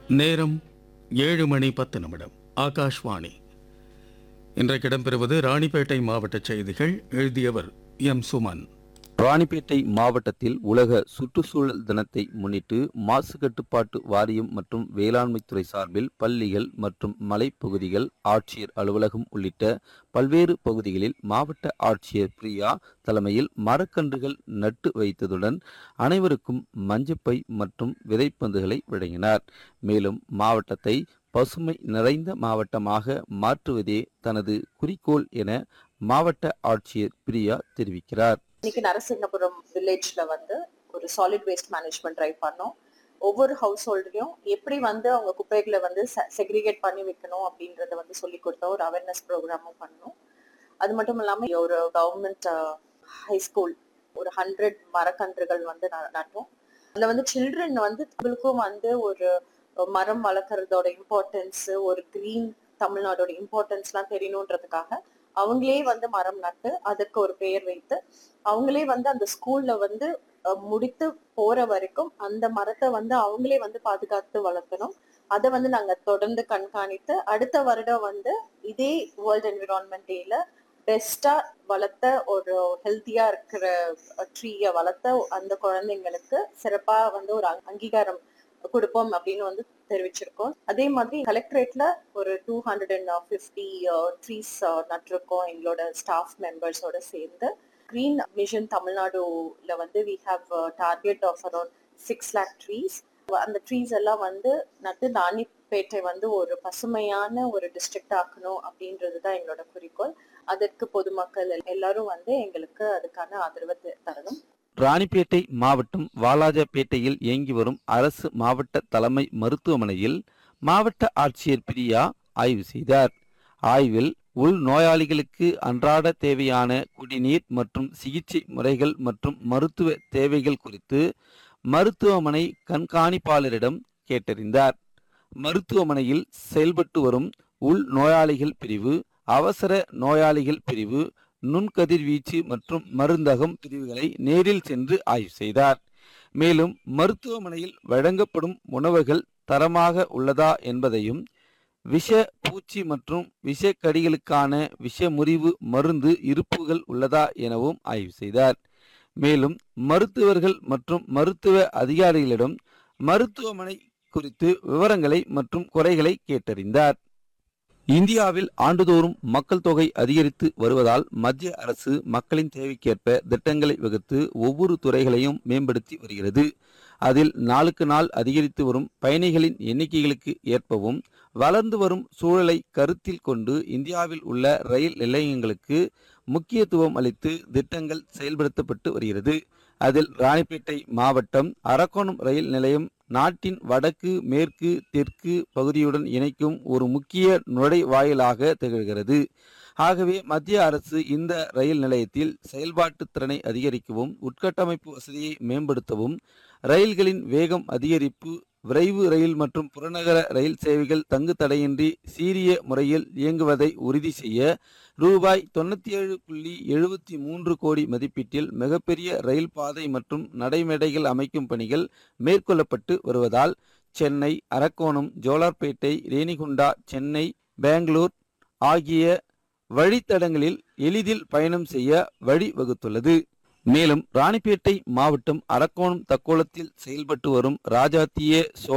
நேரம் ஏழு மணி பத்து நிமிடம் ஆகாஷ்வாணி இன்றைக்கு இடம்பெறுவது ராணிப்பேட்டை மாவட்ட செய்திகள் எழுதியவர் எம் சுமன் ராணிப்பேட்டை மாவட்டத்தில் உலக சுற்றுச்சூழல் தினத்தை முன்னிட்டு மாசு கட்டுப்பாட்டு வாரியம் மற்றும் வேளாண்மைத்துறை சார்பில் பள்ளிகள் மற்றும் மலைப்பகுதிகள் ஆட்சியர் அலுவலகம் உள்ளிட்ட பல்வேறு பகுதிகளில் மாவட்ட ஆட்சியர் பிரியா தலைமையில் மரக்கன்றுகள் நட்டு வைத்ததுடன் அனைவருக்கும் மஞ்சப்பை மற்றும் விதைப்பந்துகளை வழங்கினார் மேலும் மாவட்டத்தை பசுமை நிறைந்த மாவட்டமாக மாற்றுவதே தனது குறிக்கோள் என மாவட்ட ஆட்சியர் பிரியா தெரிவிக்கிறார் இன்னைக்கு நரசிங்கபுரம் வில்லேஜ்ல வந்து ஒரு சாலிட் வேஸ்ட் மேனேஜ்மெண்ட் ட்ரை பண்ணோம் ஒவ்வொரு ஹவுஸ் ஹோல்ட்லயும் எப்படி வந்து அவங்க குப்பைகளை வந்து செக்ரிகேட் பண்ணி வைக்கணும் அப்படின்றத வந்து சொல்லி கொடுத்தோம் ஒரு அவேர்னஸ் ப்ரோக்ராமும் பண்ணோம் அது மட்டும் இல்லாம ஒரு கவர்மெண்ட் ஹை ஸ்கூல் ஒரு ஹண்ட்ரட் மரக்கன்றுகள் வந்து ந- நட்டோம் அதுல வந்து சில்ட்ரன் வந்து உங்களுக்கும் வந்து ஒரு மரம் வளர்க்கறதோட இம்பார்ட்டன்ஸ் ஒரு கிரீன் தமிழ்நாடோட இம்பார்ட்டன்ஸ்லாம் தெரியணுன்றதுக்காக அவங்களே வந்து மரம் நட்டு அதுக்கு ஒரு பெயர் வைத்து அவங்களே வந்து அந்த ஸ்கூல்ல வந்து அஹ், முடித்து போற வரைக்கும் அந்த மரத்தை வந்து அவங்களே வந்து பாதுகாத்து வளர்க்கணும் அதை வந்து நாங்க தொடர்ந்து கண்காணித்து அடுத்த வருடம் வந்து இதே வேர்ல்ட் என்விரான்மெண்ட் டேல பெஸ்டா வளர்த்த ஒரு ஹெல்த்தியா இருக்கிற ட்ரீயை வளர்த்த அந்த குழந்தைங்களுக்கு சிறப்பா வந்து ஒரு அங்- அங்கீகாரம் கொடுப்போம் அப்படின்னு வந்து தெரிவிச்சிருக்கோம் அதே மாதிரி கலெக்டரேட்ல ஒரு two hundred and fifty trees நட்டிருக்கோம் எங்களோட ஸ்டாஃப் மெம்பர்ஸோட சேர்ந்து கிரீன் மிஷன் தமிழ்நாடுல வந்து we have target of around six lakh trees அந்த ட்ரீஸ் எல்லாம் வந்து நட்டு ராணிப்பேட்டை வந்து ஒரு பசுமையான ஒரு டிஸ்ட்ரிக்ட் ஆக்கணும் அப்படின்றது தான் எங்களோட குறிக்கோள் அதற்கு பொதுமக்கள் எல்லாரும் வந்து எங்களுக்கு அதுக்கான ஆதரவை த- தரணும் ராணிப்பேட்டை மாவட்டம் வாலாஜாபேட்டையில் இயங்கி வரும் அரசு மாவட்ட தலைமை மருத்துவமனையில் மாவட்ட ஆட்சியர் பிரியா ஆய்வு செய்தார் ஆய்வில் உள் நோயாளிகளுக்கு அன்றாட தேவையான குடிநீர் மற்றும் சிகிச்சை முறைகள் மற்றும் மருத்துவ தேவைகள் குறித்து மருத்துவமனை கண்காணிப்பாளரிடம் கேட்டறிந்தார் மருத்துவமனையில் செயல்பட்டு வரும் உள் நோயாளிகள் பிரிவு அவசர நோயாளிகள் பிரிவு நுண்கதிர்வீச்சு மற்றும் மருந்தகம் பிரிவுகளை நேரில் சென்று ஆய்வு செய்தார் மேலும் மருத்துவமனையில் வழங்கப்படும் உணவுகள் தரமாக உள்ளதா என்பதையும் விஷ பூச்சி மற்றும் விஷக்கடிகளுக்கான விஷமுறிவு மருந்து இருப்புகள் உள்ளதா எனவும் ஆய்வு செய்தார் மேலும் மருத்துவர்கள் மற்றும் மருத்துவ அதிகாரிகளிடம் மருத்துவமனை குறித்து விவரங்களை மற்றும் குறைகளை கேட்டறிந்தார் இந்தியாவில் ஆண்டுதோறும் மக்கள் தொகை அதிகரித்து வருவதால் மத்திய அரசு மக்களின் தேவைக்கேற்ப திட்டங்களை வகுத்து ஒவ்வொரு துறைகளையும் மேம்படுத்தி வருகிறது அதில் நாளுக்கு நாள் அதிகரித்து வரும் பயணிகளின் எண்ணிக்கைகளுக்கு ஏற்பவும் வளர்ந்து வரும் சூழலை கருத்தில் கொண்டு இந்தியாவில் உள்ள ரயில் நிலையங்களுக்கு முக்கியத்துவம் அளித்து திட்டங்கள் செயல்படுத்தப்பட்டு வருகிறது அதில் ராணிப்பேட்டை மாவட்டம் அரக்கோணம் ரயில் நிலையம் நாட்டின் வடக்கு மேற்கு தெற்கு பகுதியுடன் இணைக்கும் ஒரு முக்கிய நுழைவாயிலாக திகழ்கிறது ஆகவே மத்திய அரசு இந்த ரயில் நிலையத்தில் செயல்பாட்டு திறனை அதிகரிக்கவும் உட்கட்டமைப்பு வசதியை மேம்படுத்தவும் ரயில்களின் வேகம் அதிகரிப்பு விரைவு ரயில் மற்றும் புறநகர ரயில் சேவைகள் தங்கு தடையின்றி சீரிய முறையில் இயங்குவதை உறுதி செய்ய ரூபாய் தொண்ணூற்றி ஏழு புள்ளி எழுபத்தி மூன்று கோடி மதிப்பீட்டில் மிகப்பெரிய ரயில் பாதை மற்றும் நடைமேடைகள் அமைக்கும் பணிகள் மேற்கொள்ளப்பட்டு வருவதால் சென்னை அரக்கோணம் ஜோலார்பேட்டை ரேணிகுண்டா சென்னை பெங்களூர் ஆகிய வழித்தடங்களில் எளிதில் பயணம் செய்ய வழிவகுத்துள்ளது மேலும் ராணிப்பேட்டை மாவட்டம் அரக்கோணம் தக்கோலத்தில் செயல்பட்டு வரும் ராஜாத்திய சோ